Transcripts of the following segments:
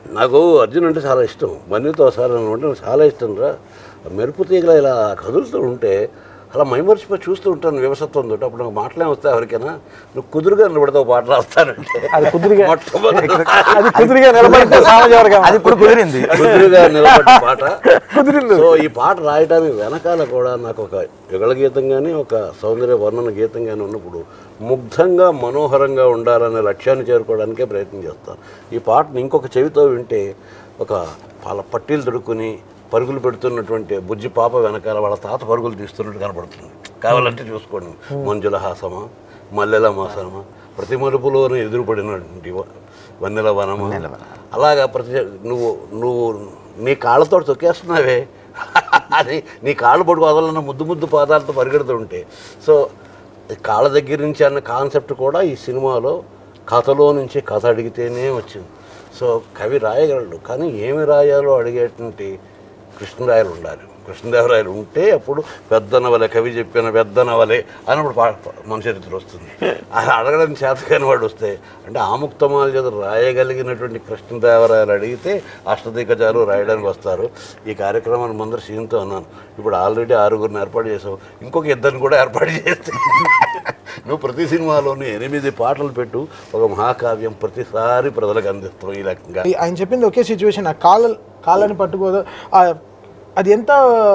నాకు అర్జున్ అంటే చాలా ఇష్టం మన్యుతో ఒకసారి నన్ను అంటే నాకు చాలా ఇష్టం రా మెరుపు తీగల ఇలా కదులుతూ ఉంటే అలా మైమర్చిపోయి చూస్తూ ఉంటాను వ్యవసత్వం తోటి అప్పుడు నాకు మాటలే వస్తాయి ఎవరికైనా నువ్వు కుదురుగా నిలబడితే ఒక పాట రాస్తానంటే అది కుదురుగా మొట్టమొదటి అది కుదురుగా నిలబడితే సామజవర్గం అది ఇప్పుడు కుదిరింది కుదురుగా నిలబడ్డ పాట కుదిరింది సో ఈ పాట రాయడానికి వెనకాల కూడా నాకు ఒక యుగళ గీతం కానీ ఒక సౌందర్య వర్ణన గీతం కానీ ఉన్నప్పుడు ముగ్ధంగా మనోహరంగా ఉండాలనే లక్ష్యాన్ని చేరుకోవడానికే ప్రయత్నం చేస్తాను ఈ పాటను ఇంకొక చెవితో వింటే ఒక పాల పట్టీలు తొడుక్కుని పరుగులు పెడుతున్నటువంటి బుజ్జి పాప వెనకాల వాళ్ళ తాత పరుగులు తీస్తున్నట్టు కనపడుతుంది కావాలంటే చూసుకోండి మంజుల హాసమా మల్లెల మాసమా ప్రతి మరుపులోనూ ఎదురుపడినటువంటి వ- వన్నెల వనమా అలాగా ప్రతి నువ్వు నువ్వు నీ కాళ్ళతో తొక్కేస్తున్నావే అది నీ కాళ్ళు పడుకు వదలన్న ముద్దు ముద్దు పాదాలతో పరిగెడుతుంటే సో ఈ కాళ్ళ దగ్గర నుంచి అన్న కాన్సెప్ట్ కూడా ఈ సినిమాలో కథలో నుంచి కథ అడిగితేనే వచ్చింది సో కవి రాయగలడు కానీ ఏమి రాయాలో అడిగేటువంటి కృష్ణరాయలు ఉండాలి కృష్ణదేవరాయలు ఉంటే అప్పుడు పెద్ద నవలే కవి చెప్పిన పెద్ద నవలే అన్నప్పుడు పా- మన చరిత్ర వస్తుంది అది అడగడానికి చేతకాని వాడు వస్తే అంటే ఆముక్తమాల చేత రాయగలిగినటువంటి కృష్ణదేవరాయలు అడిగితే అష్టదిగ్గజాలు రాయడానికి వస్తారు ఈ కార్యక్రమాన్ని ముందర సీన్తో అన్నాను ఇప్పుడు ఆల్రెడీ ఆరుగురిని ఏర్పాటు చేసావు ఇంకొక ఇద్దరిని కూడా ఏర్పాటు చేస్తే నువ్వు ప్రతి సినిమాలోనూ ఎనిమిది పాటలు పెట్టు ఒక మహాకావ్యం ప్రతిసారి ప్రజలకు అందిస్తాం ఈ రకంగా ఆయన చెప్పింది ఒకే సిచ్యువేషన్ ఆ కాళ్ళ కాళ్ళని పట్టుకోదు ఆ, అది ఎంత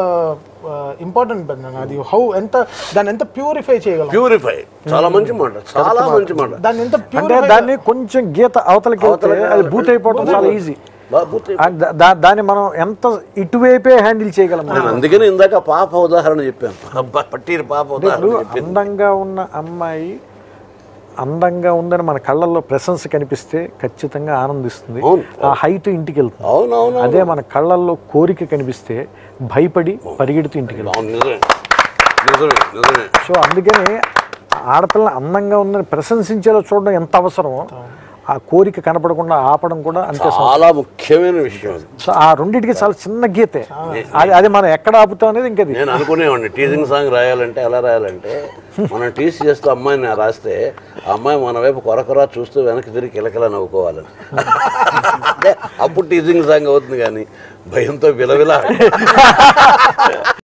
ఇంపార్టెంట్ పెద్ద అది హౌ ఎంత దాన్ని ఎంత ప్యూరిఫై చేయగలం ప్యూరిఫై చాలా మంచి మాట చాలా మంచి మాట దాన్ని ఎంత అంటే ప్యూరిఫై దాన్ని కొంచెం గీత అవతలకి వెళ్తే అవతలకి అది బూట్ అయిపోవడం చాలా ఈజీ బాగా పూర్తి దాన్ని మనం ఎంత ఇటువైపే హ్యాండిల్ చేయగలం నేను అందుకని ఇందాక పాప ఉదాహరణ చెప్పాను పాప- పట్టీరు పాప ఉదాహరణ ఇప్పుడు చెప్పింది అందంగా ఉన్న అమ్మాయి అందంగా ఉందని మన కళ్ళల్లో ప్రశంస కనిపిస్తే ఖచ్చితంగా ఆనందిస్తుంది అవును. ఆ హైట్ ఇంటికి వెళ్తుంది అవునవును అదే మన కళ్ళల్లో కోరిక కనిపిస్తే భయపడి పరిగెడుతూ ఇంటికి వెళ్తుంది అవును నిజమే నిజమే నిజమే సో అందుకని ఆడపిల్ల అందంగా ఉందని ప్రశంసించేలా చూడడం ఎంత అవసరమో ఆ కోరిక కనపడకుండా ఆపడం కూడా అంతే చాలా ముఖ్యమైన విషయం అది సో ఆ రెండింటికి చాలా చిన్న గీతే అది అది మనం ఎక్కడ ఆపుతాం అనేది ఇంకది నేను అనుకునేవాడిని టీజింగ్ సాంగ్ రాయాలంటే ఎలా రాయాలంటే మనం టీస్ చేస్తూ అమ్మాయిని రాస్తే ఆ అమ్మాయి మన వైపు కొరకొరా చూస్తూ వెనక్కి తిరిగి కిలకిలా నవ్వుకోవాలని అంటే అప్పుడు టీజింగ్ సాంగ్ అవుతుంది కానీ భయంతో విలవిల